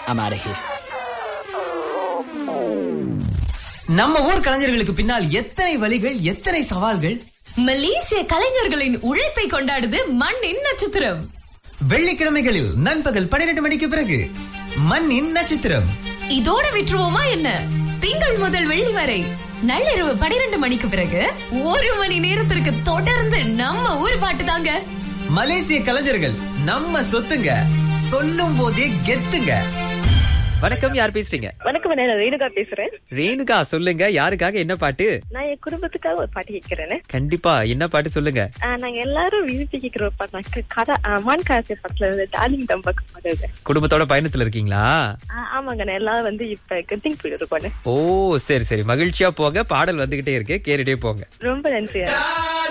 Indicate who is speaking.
Speaker 1: I'm out of here.
Speaker 2: நம்ம ஊர் கலைஞர்களுக்கு பின்னால் எத்தனை வழிகள் எத்தனை சவால்கள்
Speaker 3: மலேசிய கலைஞர்களின் உழைப்பை கொண்டாடுது மண்ணின் நட்சத்திரம்
Speaker 2: வெள்ளிக்கிழமைகளில் நண்பகல் பன்னிரண்டு மணிக்கு பிறகு மண்ணின் நட்சத்திரம்
Speaker 3: இதோட விட்டுருவோமா என்ன திங்கள் முதல் வெள்ளி வரை நள்ளிரவு பனிரெண்டு மணிக்கு பிறகு ஒரு மணி நேரத்திற்கு தொடர்ந்து நம்ம ஊர் பாட்டு தாங்க
Speaker 2: மலேசிய கலைஞர்கள் நம்ம சொத்துங்க சொல்லும் போதே கெத்துங்க வணக்கம் யார் பேசுறீங்க
Speaker 4: வணக்கம் நான் ரேணுகா பேசுறேன்
Speaker 2: ரேணுகா சொல்லுங்க யாருக்காக என்ன பாட்டு
Speaker 4: நான் என் குடும்பத்துக்காக ஒரு பாட்டு கேட்கிறேன்
Speaker 2: கண்டிப்பா என்ன பாட்டு சொல்லுங்க
Speaker 4: நாங்க எல்லாரும் விரும்பி கேட்கிற ஒரு பாட்டு நான் கதை ஆஹ் மான் காசு படத்துல இருந்து டார்லிங் தம்பக்கு பாடுது
Speaker 2: குடும்பத்தோட பயணத்துல இருக்கீங்களா
Speaker 4: ஆஹ் ஆமாங்க நான் எல்லாரும் வந்து இப்ப கத்திங் போயிட்டு இருக்கோம்
Speaker 2: ஓ சரி சரி மகிழ்ச்சியா போங்க பாடல் வந்துகிட்டே இருக்கு கேட்டுட்டே போங்க
Speaker 4: ரொம்ப நன்றி